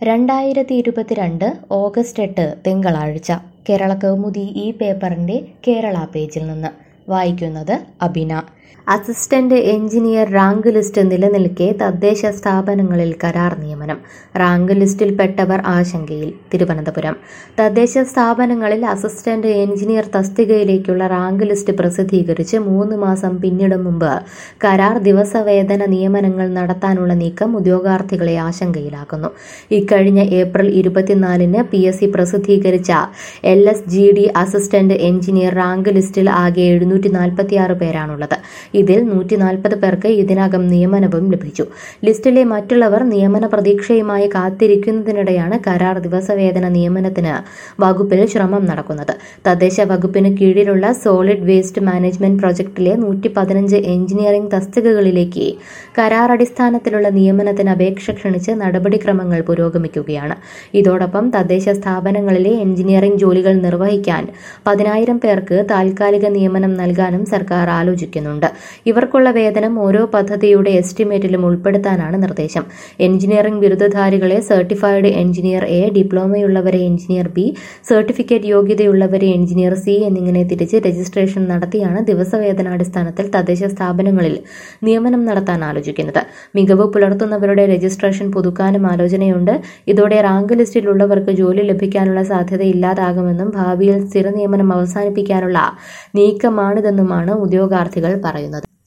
രണ്ടായിരത്തി ഇരുപത്തിരണ്ട് ഓഗസ്റ്റ് എട്ട് തിങ്കളാഴ്ച കേരള കൗമുദി ഈ പേപ്പറിന്റെ കേരള പേജിൽ നിന്ന് വായിക്കുന്നത് Abina assistant engineer rank list നിലനിൽക്കെ തദ്ദേശ സ്ഥാപനങ്ങളിൽ കരാർ നിയമനം റാങ്ക് ലിസ്റ്റിൽപ്പെട്ടവർ ആശങ്കയിൽ തിരുവനന്തപുരം തദ്ദേശ സ്ഥാപനങ്ങളിൽ അസിസ്റ്റന്റ് എഞ്ചിനീയർ തസ്തികയിലേക്കുള്ള റാങ്ക് ലിസ്റ്റ് പ്രസിദ്ധീകരിച്ച് മൂന്ന് മാസം പിന്നിടും മുമ്പ് കരാർ ദിവസവേതന നിയമനങ്ങൾ നടത്താനുള്ള നീക്കം ഉദ്യോഗാർത്ഥികളെ ആശങ്കയിലാക്കുന്നു ഇക്കഴിഞ്ഞ ഏപ്രിൽ ഇരുപത്തിനാലിന് പി എസ് സി പ്രസിദ്ധീകരിച്ച L S G D assistant engineer rank ലിസ്റ്റിൽ ആകെ എഴുന്നൂറ്റി നാൽപ്പത്തിയാറ് പേരാണുള്ളത് ഇതിൽ നൂറ്റി നാൽപ്പത് പേർക്ക് ഇതിനകം നിയമനവും ലഭിച്ചു ലിസ്റ്റിലെ മറ്റുള്ളവർ നിയമന പ്രതീക്ഷയുമായി കാത്തിരിക്കുന്നതിനിടെയാണ് കരാർ ദിവസവേതന നിയമനത്തിന് വകുപ്പിൽ ശ്രമം നടക്കുന്നത് തദ്ദേശ വകുപ്പിന് കീഴിലുള്ള സോളിഡ് വേസ്റ്റ് മാനേജ്മെന്റ് പ്രൊജക്ടിലെ നൂറ്റി പതിനഞ്ച് എഞ്ചിനീയറിംഗ് തസ്തികകളിലേക്ക് കരാർ അടിസ്ഥാനത്തിലുള്ള നിയമനത്തിന് അപേക്ഷ ക്ഷണിച്ച് നടപടിക്രമങ്ങൾ പുരോഗമിക്കുകയാണ് ഇതോടൊപ്പം തദ്ദേശ സ്ഥാപനങ്ങളിലെ എഞ്ചിനീയറിംഗ് ജോലികൾ നിർവഹിക്കാൻ പതിനായിരം പേർക്ക് താൽക്കാലിക നിയമനം നൽകാനും സർക്കാർ ആലോചിക്കുന്നുണ്ട് ഇവർക്കുള്ള വേതനം ഓരോ പദ്ധതിയുടെ എസ്റ്റിമേറ്റിലും ഉൾപ്പെടുത്താനാണ് നിർദ്ദേശം എഞ്ചിനീയറിംഗ് ബിരുദധാരികളെ സർട്ടിഫൈഡ് എഞ്ചിനീയർ എ ഡിപ്ലോമയുള്ളവരെ എഞ്ചിനീയർ ബി സർട്ടിഫിക്കറ്റ് യോഗ്യതയുള്ളവരെ എഞ്ചിനീയർ സി എന്നിങ്ങനെ തിരിച്ച് രജിസ്ട്രേഷൻ നടത്തിയാണ് ദിവസവേതനാടിസ്ഥാനത്തിൽ തദ്ദേശ സ്ഥാപനങ്ങളിൽ നിയമനം നടത്താൻ ആലോചിക്കുന്നത് മികവ് പുലർത്തുന്നവരുടെ രജിസ്ട്രേഷൻ പുതുക്കാനും ആലോചനയുണ്ട് ഇതോടെ റാങ്ക് ലിസ്റ്റിലുള്ളവർക്ക് ജോലി ലഭിക്കാനുള്ള സാധ്യത ഇല്ലാതാകുമെന്നും ഭാവിയിൽ സ്ഥിര നിയമനം അവസാനിപ്പിക്കാനുള്ള നീക്കമാണിതെന്നുമാണ് ഉദ്യോഗാർത്ഥികൾ പറയുന്നത്